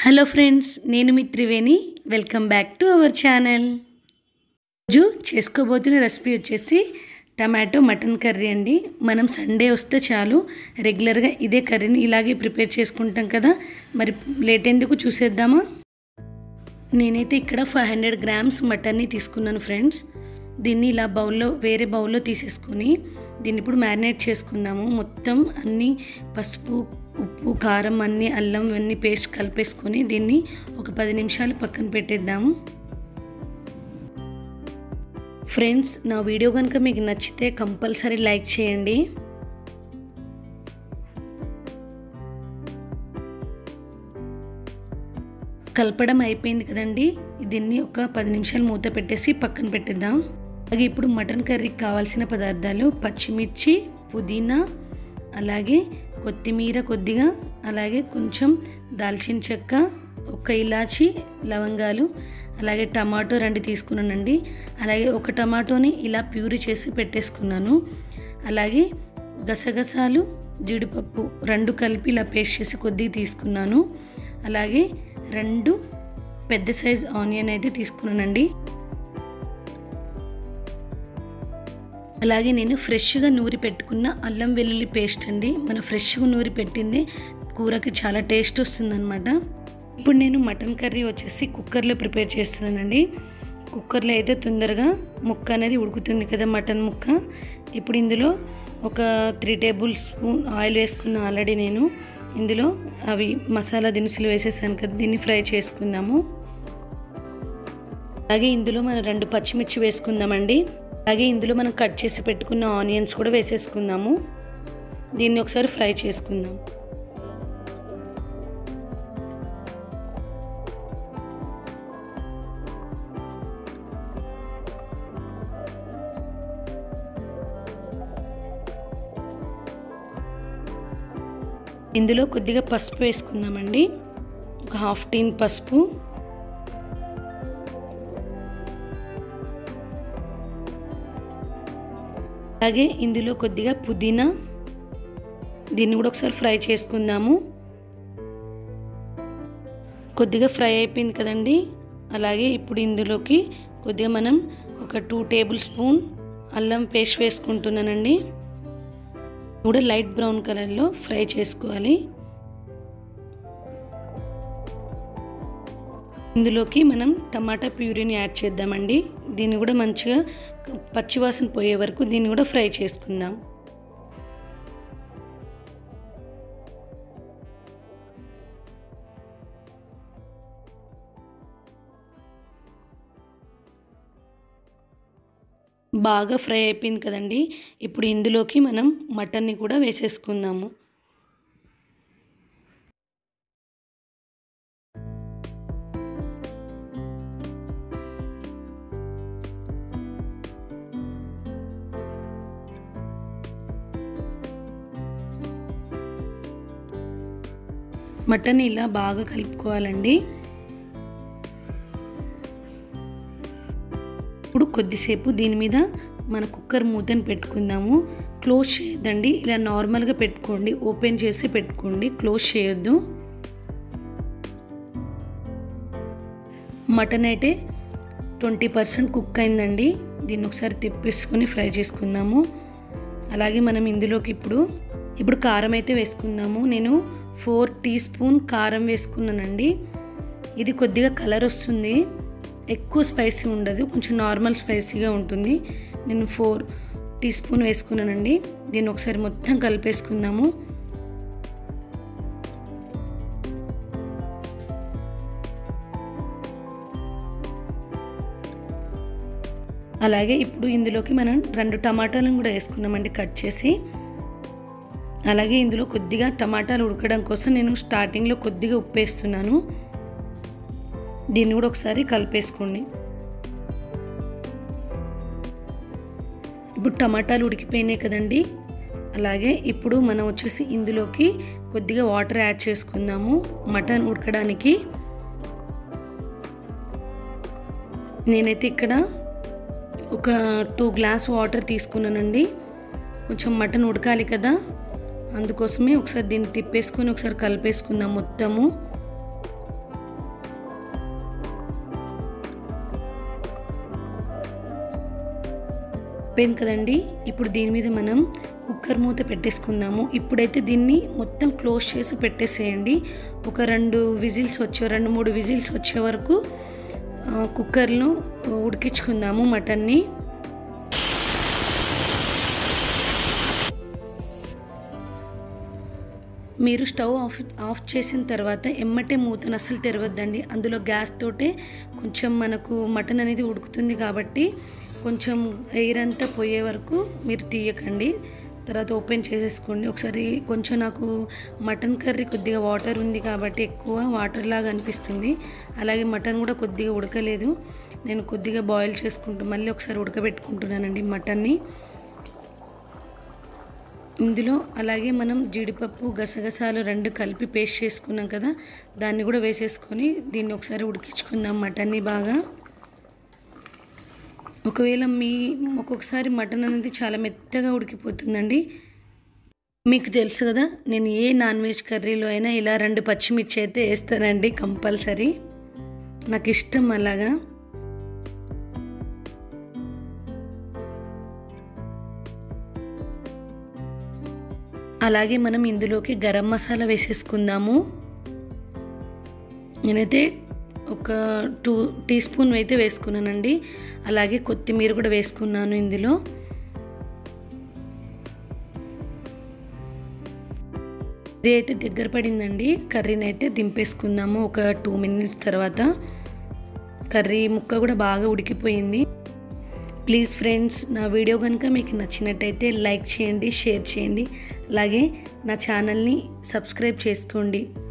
hello friends నేను మీ Triveni welcome back to our channel రోజు చేసుకోబోతున్న రెసిపీ వచ్చేసి టమాటో మటన్ కర్రీ అండి మనం సండే వస్తే చాలు రెగ్యులర్గా ఇదే కర్రీని ఇలాగే ప్రిపేర్ చేసుకుంటాం కదా మరి లేట్ ఎందుకు చూసేద్దామా నేనైతే ఇక్కడ ఫైవ్ హండ్రెడ్ గ్రామ్స్ మటన్ని తీసుకున్నాను ఫ్రెండ్స్ దీన్ని ఇలా బౌల్లో వేరే బౌల్లో తీసేసుకొని దీన్ని ఇప్పుడు మ్యారినేట్ చేసుకుందాము మొత్తం అన్నీ పసుపు ఉప్పు కారం అన్నీ అల్లం అన్నీ పేస్ట్ కలిపేసుకొని దీన్ని ఒక పది నిమిషాలు పక్కన పెట్టేద్దాము ఫ్రెండ్స్ నా వీడియో కనుక మీకు నచ్చితే కంపల్సరీ లైక్ చేయండి కలపడం అయిపోయింది కదండి దీన్ని ఒక పది నిమిషాలు మూత పెట్టేసి పక్కన పెట్టేద్దాం అలాగే ఇప్పుడు మటన్ కర్రీకి కావాల్సిన పదార్థాలు పచ్చిమిర్చి పుదీనా అలాగే కొత్తిమీర కొద్దిగా అలాగే కొంచెం దాల్చిన చెక్క ఒక ఇలాచి లవంగాలు అలాగే టమాటో రెండు తీసుకున్నానండి అలాగే ఒక టమాటోని ఇలా ప్యూరీ చేసి పెట్టేసుకున్నాను అలాగే గసగసాలు జీడిపప్పు రెండు కలిపి ఇలా పేస్ట్ చేసి కొద్దిగా తీసుకున్నాను అలాగే రెండు పెద్ద సైజ్ ఆనియన్ అయితే తీసుకున్నానండి అలాగే నేను ఫ్రెష్గా నూరి పెట్టుకున్న అల్లం వెల్లుల్లి పేస్ట్ అండి మన ఫ్రెష్గా నూరి పెట్టింది కూరకి చాలా టేస్ట్ వస్తుందన్నమాట ఇప్పుడు నేను మటన్ కర్రీ వచ్చేసి కుక్కర్లో ప్రిపేర్ చేస్తున్నానండి కుక్కర్లో అయితే తొందరగా ముక్క అనేది ఉడుకుతుంది కదా మటన్ ముక్క ఇప్పుడు ఇందులో ఒక త్రీ టేబుల్ స్పూన్ ఆయిల్ వేసుకున్న ఆల్రెడీ నేను ఇందులో అవి మసాలా దినుసులు వేసేసాను కదా దీన్ని ఫ్రై చేసుకుందాము అలాగే ఇందులో మనం రెండు పచ్చిమిర్చి వేసుకుందామండి అలాగే ఇందులో మనం కట్ చేసి పెట్టుకున్న ఆనియన్స్ కూడా వేసేసుకుందాము దీన్ని ఒకసారి ఫ్రై చేసుకుందాం ఇందులో కొద్దిగా పసుపు వేసుకుందామండి ఒక హాఫ్ టీన్ పసుపు అలాగే ఇందులో కొద్దిగా పుదీనా దీన్ని కూడా ఒకసారి ఫ్రై చేసుకుందాము కొద్దిగా ఫ్రై అయిపోయింది కదండి అలాగే ఇప్పుడు ఇందులోకి కొద్దిగా మనం ఒక టూ టేబుల్ స్పూన్ అల్లం పేస్ట్ వేసుకుంటున్నానండి కూడా లైట్ బ్రౌన్ కలర్లో ఫ్రై చేసుకోవాలి ఇందులోకి మనం టమాటా ప్యూరీని యాడ్ చేద్దామండి దీన్ని కూడా మంచిగా పచ్చివాసన పోయే వరకు దీన్ని కూడా ఫ్రై చేసుకుందాం బాగా ఫ్రై అయిపోయింది కదండి ఇప్పుడు ఇందులోకి మనం మటన్ని కూడా వేసేసుకుందాము మటన్ ఇలా బాగా కలుపుకోవాలండి ఇప్పుడు కొద్దిసేపు దీని మీద మన కుక్కర్ మూతని పెట్టుకుందాము క్లోజ్ చేయొద్దండి ఇలా నార్మల్గా పెట్టుకోండి ఓపెన్ చేసి పెట్టుకోండి క్లోజ్ చేయొద్దు మటన్ అయితే ట్వంటీ పర్సెంట్ కుక్ అయిందండి దీన్ని ఒకసారి తిప్పేసుకొని ఫ్రై చేసుకుందాము అలాగే మనం ఇందులోకి ఇప్పుడు ఇప్పుడు కారం అయితే వేసుకుందాము నేను ఫోర్ టీ స్పూన్ కారం వేసుకున్నానండి ఇది కొద్దిగా కలర్ వస్తుంది ఎక్కువ స్పైసీ ఉండదు కొంచెం నార్మల్ స్పైసీగా ఉంటుంది నేను ఫోర్ టీ స్పూన్ వేసుకున్నానండి దీన్ని ఒకసారి మొత్తం కలిపేసుకుందాము అలాగే ఇప్పుడు ఇందులోకి మనం రెండు టమాటాలను కూడా వేసుకున్నామండి కట్ చేసి అలాగే ఇందులో కొద్దిగా టమాటాలు ఉడకడం కోసం నేను స్టార్టింగ్లో కొద్దిగా ఉప్పు వేస్తున్నాను దీన్ని కూడా ఒకసారి కలిపేసుకోండి ఇప్పుడు టమాటాలు ఉడికిపోయినాయి కదండి అలాగే ఇప్పుడు మనం వచ్చేసి ఇందులోకి కొద్దిగా వాటర్ యాడ్ చేసుకుందాము మటన్ ఉడకడానికి నేనైతే ఇక్కడ ఒక టూ గ్లాస్ వాటర్ తీసుకున్నానండి కొంచెం మటన్ ఉడకాలి కదా అందుకోసమే ఒకసారి దీన్ని తిప్పేసుకొని ఒకసారి కలిపేసుకుందాం మొత్తము అయిపోయింది కదండి ఇప్పుడు దీని మీద మనం కుక్కర్ మూత పెట్టేసుకుందాము ఇప్పుడైతే దీన్ని మొత్తం క్లోజ్ చేసి పెట్టేసేయండి ఒక రెండు విజిల్స్ వచ్చే రెండు మూడు విజిల్స్ వచ్చే వరకు ఆ, కుక్కర్ను ఉడికించుకుందాము మటన్ని మీరు స్టవ్ ఆఫ్ ఆఫ్ చేసిన తర్వాత ఎమ్మటే మూతను అసలు తెరవద్దండి అందులో గ్యాస్ తోటే కొంచెం మనకు మటన్ అనేది ఉడుకుతుంది కాబట్టి కొంచెం ఎయిర్ అంతా పోయే వరకు మీరు తీయకండి తర్వాత ఓపెన్ చేసేసుకోండి ఒకసారి కొంచెం నాకు మటన్ కర్రీ కొద్దిగా వాటర్ ఉంది కాబట్టి ఎక్కువ వాటర్ లాగా అనిపిస్తుంది అలాగే మటన్ కూడా కొద్దిగా ఉడకలేదు నేను కొద్దిగా బాయిల్ చేసుకుంటూ మళ్ళీ ఒకసారి ఉడకబెట్టుకుంటున్నానండి మటన్ని ఇందులో అలాగే మనం జీడిపప్పు గసగసాలు రెండు కలిపి పేస్ట్ చేసుకున్నాం కదా దాన్ని కూడా వేసేసుకొని దీన్ని ఒకసారి ఉడికించుకుందాం మటన్ని బాగా ఒకవేళ మీ ఒక్కొక్కసారి మటన్ అనేది చాలా మెత్తగా ఉడికిపోతుందండి మీకు తెలుసు కదా నేను ఏ నాన్ వెజ్ కర్రీలో అయినా ఇలా రెండు పచ్చిమిర్చి అయితే వేస్తానండి కంపల్సరీ నాకు ఇష్టం అలాగా అలాగే మనం ఇందులోకి గరం మసాలా వేసేసుకుందాము నేనైతే ఒక టూ టీ స్పూన్ అయితే వేసుకున్నానండి అలాగే కొత్తిమీర కూడా వేసుకున్నాను ఇందులో కర్రీ అయితే దగ్గర పడిందండి కర్రీని అయితే దింపేసుకుందాము ఒక టూ మినిట్స్ తర్వాత కర్రీ ముక్క కూడా బాగా ఉడికిపోయింది ప్లీజ్ ఫ్రెండ్స్ నా వీడియో కనుక మీకు నచ్చినట్టయితే లైక్ చేయండి షేర్ చేయండి అలాగే నా ఛానల్ని సబ్స్క్రైబ్ చేసుకోండి